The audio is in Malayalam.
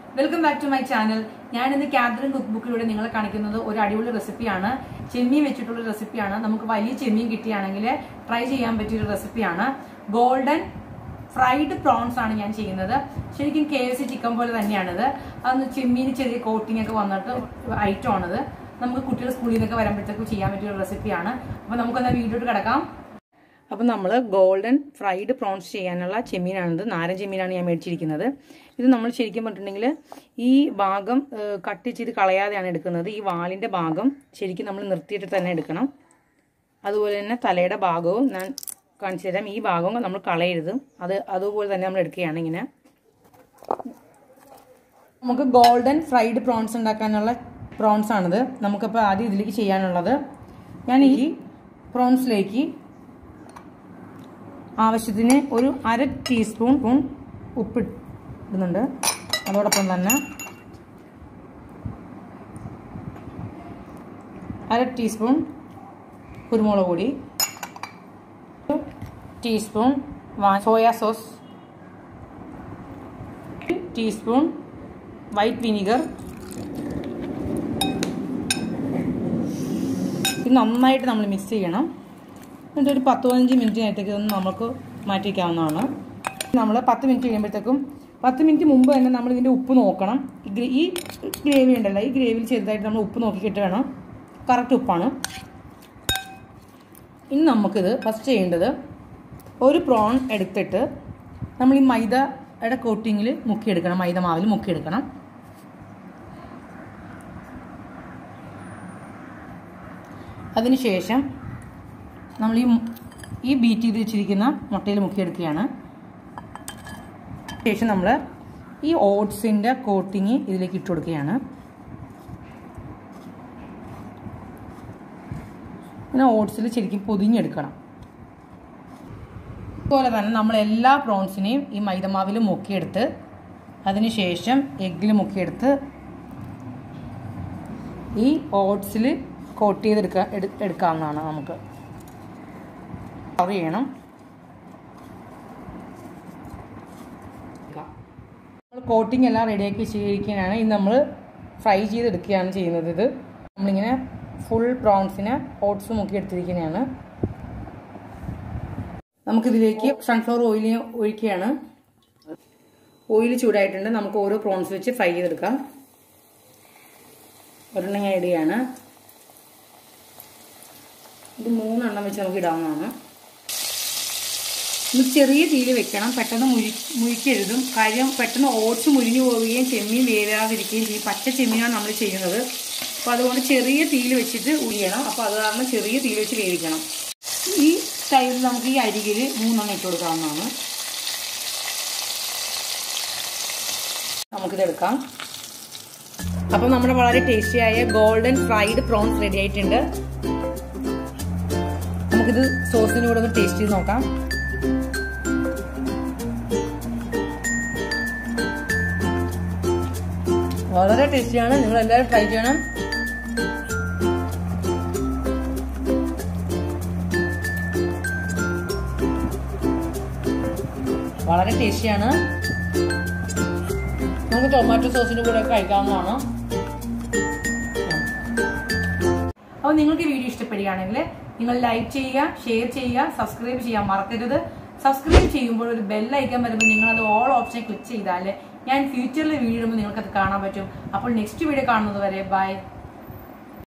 welcome back to my channel ഞാൻ ഇന്ന് കാതറിൻ കുക്ക് ബുക്കിലൂടെ നിങ്ങളെ കാണിക്കുന്നത് ഒരു അടിപൊളി റെസിപ്പിയാണ് ചെമ്മീൻ വെച്ചിട്ടുള്ള റെസിപ്പിയാണ് നമുക്ക് വലിയ ചെമ്മീൻ കിട്ടുകയാണെങ്കിൽ ട്രൈ ചെയ്യാൻ പറ്റിയ ഒരു റെസിപ്പിയാണ് ഗോൾഡൻ ഫ്രൈഡ് പ്രോൺസ് ആണ് ഞാൻ ചെയ്യുന്നത് ശരിക്കും കെ എഫ് സി ചിക്കൻ പോലെ തന്നെയാണിത് അന്ന് ചെമ്മീന് ചെറിയ കോട്ടിംഗ് ഒക്കെ വന്നിട്ട് ഐറ്റം ആണിത് നമുക്ക് കുട്ടികൾ സ്കൂളിൽ നിന്നൊക്കെ വരുമ്പോഴത്തേക്കും ചെയ്യാൻ പറ്റിയ ഒരു റെസിപ്പിയാണ് അപ്പൊ നമുക്കൊന്ന് വീഡിയോട്ട് കിടക്കാം അപ്പം നമ്മൾ ഗോൾഡൻ ഫ്രൈഡ് പ്രോൺസ് ചെയ്യാനുള്ള ചെമ്മീനാണിത് നാരൻ ചെമ്മീനാണ് ഞാൻ മേടിച്ചിരിക്കുന്നത് ഇത് നമ്മൾ ശരിക്കും പറഞ്ഞിട്ടുണ്ടെങ്കിൽ ഈ ഭാഗം കട്ട് ചെയ്ത് കളയാതെയാണ് എടുക്കുന്നത് ഈ വാലിൻ്റെ ഭാഗം ശരിക്കും നമ്മൾ നിർത്തിയിട്ട് തന്നെ എടുക്കണം അതുപോലെ തന്നെ തലയുടെ ഭാഗവും ഞാൻ കാണിച്ചു തരാം ഈ ഭാഗവും നമ്മൾ കളയരുത് അത് അതുപോലെ തന്നെ നമ്മൾ എടുക്കുകയാണ് ഇങ്ങനെ നമുക്ക് ഗോൾഡൻ ഫ്രൈഡ് പ്രോൺസ് ഉണ്ടാക്കാനുള്ള പ്രോൺസ് ആണിത് നമുക്കപ്പോൾ ആദ്യം ഇതിലേക്ക് ചെയ്യാനുള്ളത് ഞാൻ ഈ പ്രോൺസിലേക്ക് ആവശ്യത്തിന് ഒരു അര ടീസ്പൂൺ സ്പൂൺ ഉപ്പ് ഇടുന്നുണ്ട് അതോടൊപ്പം തന്നെ അര ടീസ്പൂൺ കുരുമുളക് പൊടി teaspoon soya sauce teaspoon white vinegar ഇത് നന്നായിട്ട് നമ്മൾ മിക്സ് ചെയ്യണം എന്നിട്ട് ഒരു പത്ത് പതിനഞ്ച് മിനിറ്റ് നേരത്തേക്ക് ഒന്ന് നമുക്ക് മാറ്റി വയ്ക്കാവുന്നതാണ് നമ്മൾ പത്ത് മിനിറ്റ് കഴിയുമ്പോഴത്തേക്കും പത്ത് മിനിറ്റ് മുമ്പ് തന്നെ നമ്മൾ ഇതിൻ്റെ ഉപ്പ് നോക്കണം ഈ ഗ്രേവി ഉണ്ടല്ലോ ഈ ഗ്രേവിയിൽ ചെറുതായിട്ട് നമ്മൾ ഉപ്പ് നോക്കിയിട്ട് വേണം കറക്റ്റ് ഉപ്പാണ് ഇനി നമുക്കിത് ഫസ്റ്റ് ചെയ്യേണ്ടത് ഒരു പ്രോൺ എടുത്തിട്ട് നമ്മൾ ഈ മൈദയുടെ കോട്ടിങ്ങിൽ മുക്കിയെടുക്കണം മൈദ മാവിൽ മുക്കിയെടുക്കണം അതിനുശേഷം നമ്മൾ ഈ ഈ ബീറ്റ് ചെയ്ത് വെച്ചിരിക്കുന്ന മുട്ടയിൽ മുക്കിയെടുക്കുകയാണ് ശേഷം നമ്മൾ ഈ ഓട്സിൻ്റെ കോട്ടിങ് ഇതിലേക്ക് ഇട്ട് കൊടുക്കുകയാണ് പിന്നെ ഓട്സിൽ ശരിക്കും പൊതിഞ്ഞെടുക്കണം അതുപോലെ തന്നെ നമ്മൾ എല്ലാ പ്രോൺസിനെയും ഈ മൈദമാവിൽ മുക്കിയെടുത്ത് അതിനുശേഷം എഗ്ഗിൽ മുക്കിയെടുത്ത് ഈ ഓട്സിൽ കോട്ട് ചെയ്തെടുക്കുക എടുക്കാവുന്നതാണ് നമുക്ക് കവർ ചെയ്യണം നമ്മൾ കോട്ടിംഗ് എല്ലാം റെഡിയാക്കി വെച്ചിരിക്കുകയാണ് ഇത് നമ്മൾ ഫ്രൈ ചെയ്തെടുക്കുകയാണ് ചെയ്യുന്നത് ഇത് നമ്മളിങ്ങനെ ഫുൾ പ്രോൺസിനെ ഓട്സ് മുക്കി എടുത്തിരിക്കുന്നതാണ് നമുക്കിതിലേക്ക് സൺഫ്ലവർ ഓയിൽ ഒഴിക്കുകയാണ് ഓയിൽ ചൂടായിട്ടുണ്ട് നമുക്ക് ഓരോ പ്രോൺസ് വെച്ച് ഫ്രൈ ചെയ്തെടുക്കാം ഒരെണ്ണം ഞാൻ ഇടുകയാണ് ഇത് മൂന്നെണ്ണം വെച്ച് നമുക്ക് ഇടാവുന്നതാണ് ഇത് ചെറിയ തീയിൽ വെക്കണം പെട്ടെന്ന് മുരി മുരിക്കരുതും കാര്യം പെട്ടെന്ന് ഓട്സ് മുരിഞ്ഞു പോവുകയും ചെമ്മീൻ വേവാതിരിക്കുകയും ചെയ്യും പച്ച ചെമ്മീനാണ് നമ്മൾ ചെയ്യുന്നത് അപ്പോൾ അതുകൊണ്ട് ചെറിയ തീയിൽ വെച്ചിട്ട് ഉരിയണം അപ്പോൾ അത് കാരണം ചെറിയ തീയിൽ വെച്ച് വേവിക്കണം ഈ ടൈമിൽ നമുക്ക് ഈ അരികിൽ മൂന്നെണ്ണം ഇട്ട് കൊടുക്കാവുന്നതാണ് നമുക്കിതെടുക്കാം അപ്പോൾ നമ്മുടെ വളരെ ടേസ്റ്റിയായ ഗോൾഡൻ ഫ്രൈഡ് പ്രോൺസ് റെഡി ആയിട്ടുണ്ട് നമുക്കിത് സോസിന് കൂടെ ഒന്ന് ടേസ്റ്റ് ചെയ്ത് നോക്കാം വളരെ ടേസ്റ്റിയാണ് നിങ്ങൾ എല്ലാവരും ട്രൈ ചെയ്യണം വളരെ ടേസ്റ്റിയാണ് നമുക്ക് ടൊമാറ്റോ സോസിന്റെ കൂടെ കഴിക്കാവുന്നതാണ് അപ്പോൾ നിങ്ങൾക്ക് ഈ വീഡിയോ ഇഷ്ടപ്പെടുകയാണെങ്കിൽ നിങ്ങൾ ലൈക്ക് ചെയ്യുക ഷെയർ ചെയ്യുക സബ്സ്ക്രൈബ് ചെയ്യാൻ മറക്കരുത് സബ്സ്ക്രൈബ് ചെയ്യുമ്പോൾ ഒരു ബെൽ ഐക്കൺ വരുമ്പോൾ നിങ്ങൾ അത് ഓൾ ഓപ്ഷൻ ക്ലിക്ക് ചെയ്താൽ ഞാൻ ഫ്യൂച്ചറിൽ വീഡിയോ ഇടുമ്പോൾ നിങ്ങൾക്ക് അത് കാണാൻ പറ്റും അപ്പോൾ നെക്സ്റ്റ് വീഡിയോ കാണുന്നത് വരെ ബൈ